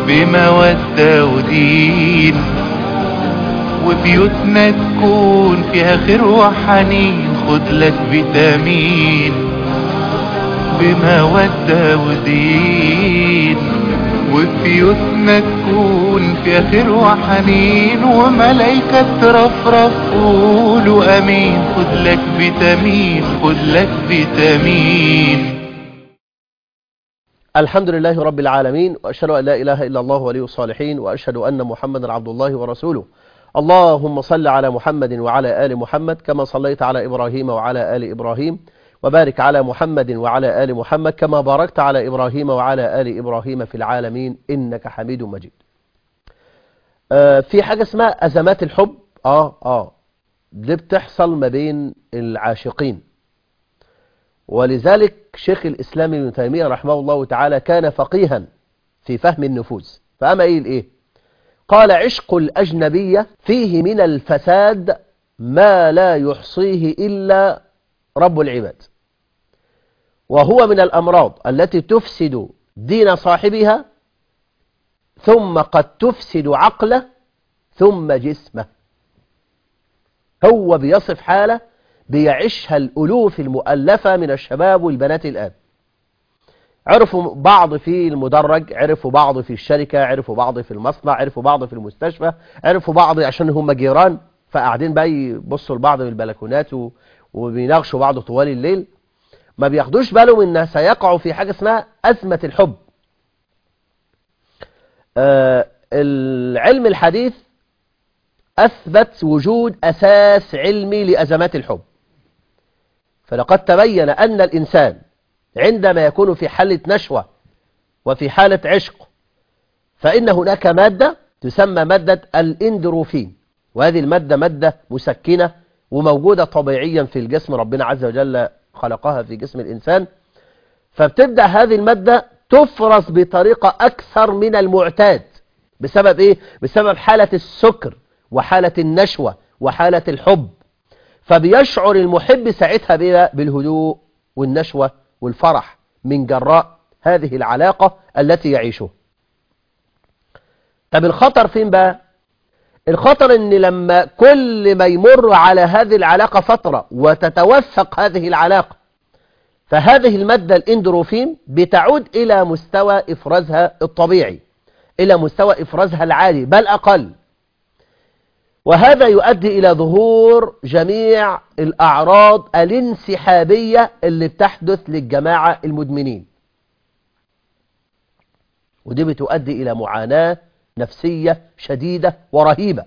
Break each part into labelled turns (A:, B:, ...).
A: بمودة ودين وبيوتنا تكون فيها خير وحنين خد لك فيتامين بمودة ودين وبيوتنا تكون فيها خير وحنين وملايكة ترفرف قولوا امين خد لك فيتامين خد لك فيتامين
B: الحمد لله رب العالمين وأشهد أن لا إله إلا الله ولي الصالحين وأشهد أن محمدا عبد الله ورسوله اللهم صل على محمد وعلى آل محمد كما صليت على إبراهيم وعلى آل إبراهيم وبارك على محمد وعلى آل محمد كما باركت على إبراهيم وعلى آل إبراهيم في العالمين إنك حميد مجيد آه في حاجة اسمها أزمات الحب آه آه دي بتحصل ما بين العاشقين ولذلك شيخ الإسلام ابن تيمية رحمه الله تعالى كان فقيها في فهم النفوس فأما إيه الإيه قال عشق الأجنبية فيه من الفساد ما لا يحصيه إلا رب العباد وهو من الأمراض التي تفسد دين صاحبها ثم قد تفسد عقله ثم جسمه هو بيصف حاله بيعيشها الألوف المؤلفة من الشباب والبنات الآن عرفوا بعض في المدرج عرفوا بعض في الشركة عرفوا بعض في المصنع عرفوا بعض في المستشفى عرفوا بعض عشان هم جيران فقاعدين بقى يبصوا لبعض من البلكونات و... وبيناقشوا بعض طوال الليل ما بياخدوش بالهم انها سيقعوا في حاجة اسمها أزمة الحب آه العلم الحديث أثبت وجود أساس علمي لأزمات الحب فلقد تبين أن الإنسان عندما يكون في حالة نشوة وفي حالة عشق فإن هناك مادة تسمى مادة الاندروفين وهذه المادة مادة مسكنة وموجودة طبيعيا في الجسم ربنا عز وجل خلقها في جسم الإنسان فبتبدأ هذه المادة تفرز بطريقة أكثر من المعتاد بسبب إيه؟ بسبب حالة السكر وحالة النشوة وحالة الحب فبيشعر المحب ساعتها بالهدوء والنشوة والفرح من جراء هذه العلاقة التي يعيشها طب الخطر فين بقى الخطر ان لما كل ما يمر على هذه العلاقة فترة وتتوثق هذه العلاقة فهذه المادة الاندروفين بتعود الى مستوى افرازها الطبيعي الى مستوى افرازها العالي بل اقل وهذا يؤدي إلى ظهور جميع الأعراض الانسحابية اللي بتحدث للجماعة المدمنين ودي بتؤدي إلى معاناة نفسية شديدة ورهيبة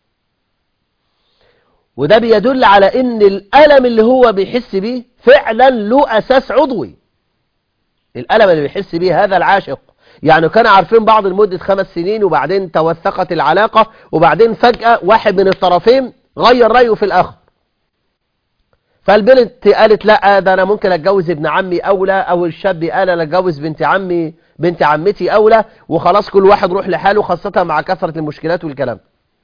B: وده بيدل على ان الألم اللي هو بيحس بيه فعلا له أساس عضوي الألم اللي بيحس بيه هذا العاشق يعني كانوا عارفين بعض لمدة خمس سنين وبعدين توثقت العلاقة وبعدين فجأة واحد من الطرفين غير رأيه في الآخر فالبنت قالت لا ده أنا ممكن أتجوز ابن عمي أولى أو الشاب قال أنا أتجوز بنت عمي بنت عمتي أولى وخلاص كل واحد روح لحاله خاصة مع كثرة المشكلات والكلام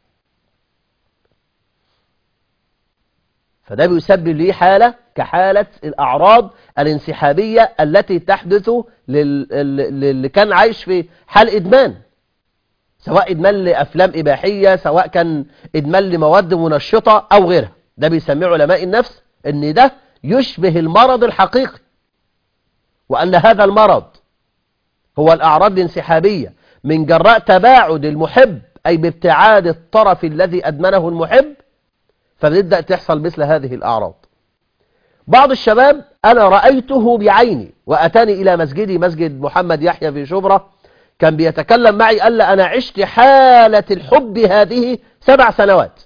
B: فده بيسبب لي حالة كحالة الأعراض الانسحابية التي تحدث للي كان عايش في حال إدمان سواء إدمان لأفلام إباحية سواء كان إدمان لمواد منشطة أو غيرها ده بيسميه علماء النفس أن ده يشبه المرض الحقيقي وأن هذا المرض هو الأعراض الانسحابية من جراء تباعد المحب أي بابتعاد الطرف الذي أدمنه المحب فبتبدأ تحصل مثل هذه الأعراض بعض الشباب أنا رأيته بعيني وأتاني إلى مسجدي مسجد محمد يحيى في شبرة كان بيتكلم معي قال لي أنا عشت حالة الحب هذه سبع سنوات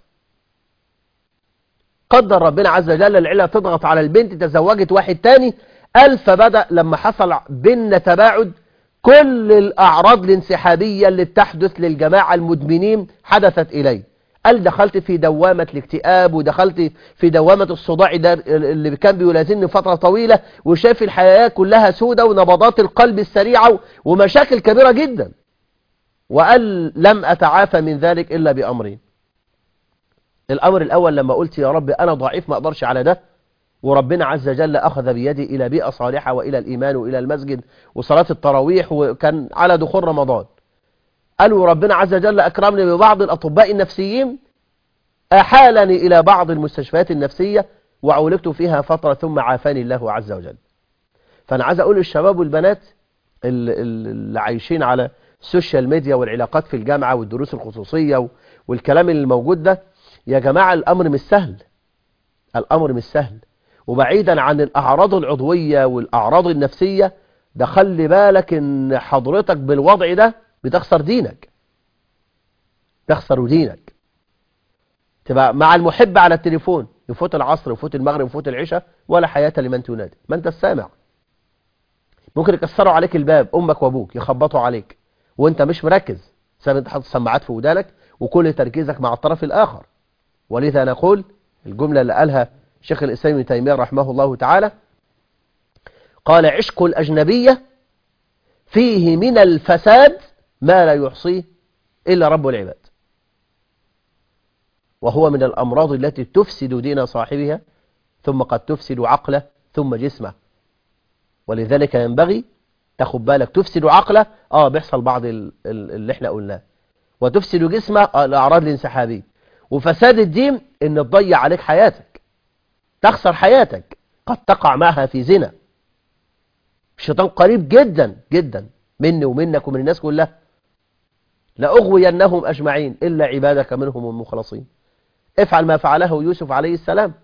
B: قدر ربنا عز وجل العيلة تضغط على البنت تزوجت واحد تاني قال فبدأ لما حصل بيننا تباعد كل الأعراض الانسحابية اللي بتحدث للجماعة المدمنين حدثت إلي قال دخلت في دوامة الاكتئاب ودخلت في دوامة الصداع ده اللي كان بيلازمني فترة طويلة وشاف الحياة كلها سودة ونبضات القلب السريعة ومشاكل كبيرة جدا وقال لم أتعافى من ذلك إلا بأمرين الأمر الأول لما قلت يا رب أنا ضعيف ما أقدرش على ده وربنا عز وجل أخذ بيدي إلى بيئة صالحة وإلى الإيمان وإلى المسجد وصلاة التراويح وكان على دخول رمضان قالوا ربنا عز وجل أكرمني ببعض الأطباء النفسيين أحالني إلى بعض المستشفيات النفسية وعولجت فيها فترة ثم عافاني الله عز وجل فأنا عايز أقول للشباب والبنات ال- ال- اللي عايشين على السوشيال ميديا والعلاقات في الجامعة والدروس الخصوصية و- والكلام اللي موجود ده يا جماعة الأمر مش سهل الأمر مش سهل وبعيدا عن الأعراض العضوية والأعراض النفسية ده خلي بالك ان حضرتك بالوضع ده بتخسر دينك تخسر دينك تبقى مع المحب على التليفون يفوت العصر يفوت المغرب يفوت العشاء ولا حياة لمن تنادي ما انت السامع ممكن يكسروا عليك الباب امك وابوك يخبطوا عليك وانت مش مركز سبب انت حاطط سماعات في ودانك وكل تركيزك مع الطرف الاخر ولذا نقول الجملة اللي قالها شيخ الاسلام ابن تيمية رحمه الله تعالى قال عشق الأجنبية فيه من الفساد ما لا يحصيه إلا رب العباد وهو من الأمراض التي تفسد دين صاحبها ثم قد تفسد عقله ثم جسمه ولذلك ينبغي تاخد بالك تفسد عقله اه بيحصل بعض ال- ال- اللي احنا قلناه وتفسد جسمه آه الأعراض الانسحابية وفساد الدين ان تضيع عليك حياتك تخسر حياتك قد تقع معها في زنا الشيطان قريب جدا جدا مني ومنك ومن الناس كلها لأغوينهم أجمعين إلا عبادك منهم المخلصين افعل ما فعله يوسف عليه السلام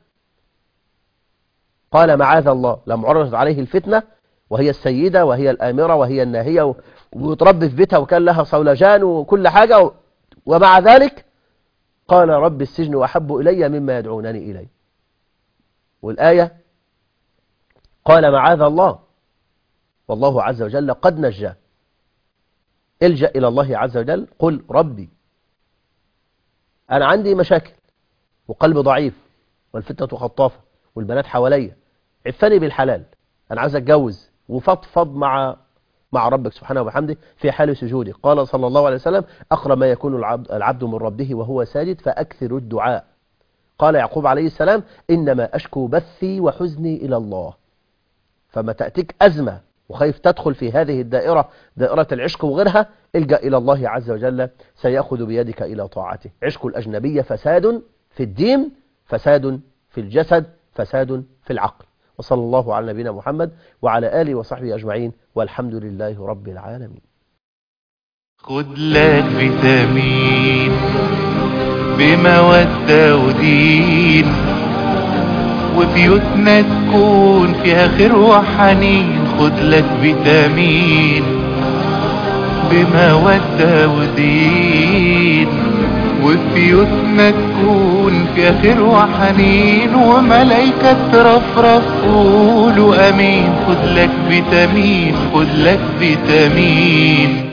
B: قال معاذ الله لم عرضت عليه الفتنة وهي السيدة وهي الآمرة وهي الناهية و- وتربي في بيتها وكان لها صولجان وكل حاجة و- ومع ذلك قال رب السجن أحب إلي مما يدعونني إليه والآية قال معاذ الله والله عز وجل قد نجاه الجأ إلى الله عز وجل قل ربي أنا عندي مشاكل وقلب ضعيف والفتنة خطافة والبنات حواليا عفني بالحلال أنا عايز أتجوز وفضفض مع مع ربك سبحانه وبحمده في حال سجوده قال صلى الله عليه وسلم أقرب ما يكون العبد, العبد من ربه وهو ساجد فأكثر الدعاء قال يعقوب عليه السلام إنما أشكو بثي وحزني إلى الله فما تأتيك أزمة وخايف تدخل في هذه الدائرة دائرة العشق وغيرها الجأ إلى الله عز وجل سيأخذ بيدك إلى طاعته عشق الأجنبية فساد في الدين فساد في الجسد فساد في العقل وصلى الله على نبينا محمد وعلى آله وصحبه أجمعين والحمد لله رب العالمين
A: خد لك فيتامين بمودة ودين وبيوتنا تكون فيها خير وحنين خد لك فيتامين بمودة ودين وبيوتنا تكون فيها خير وحنين وملايكة ترفرف قولوا امين خد لك فيتامين خد لك فيتامين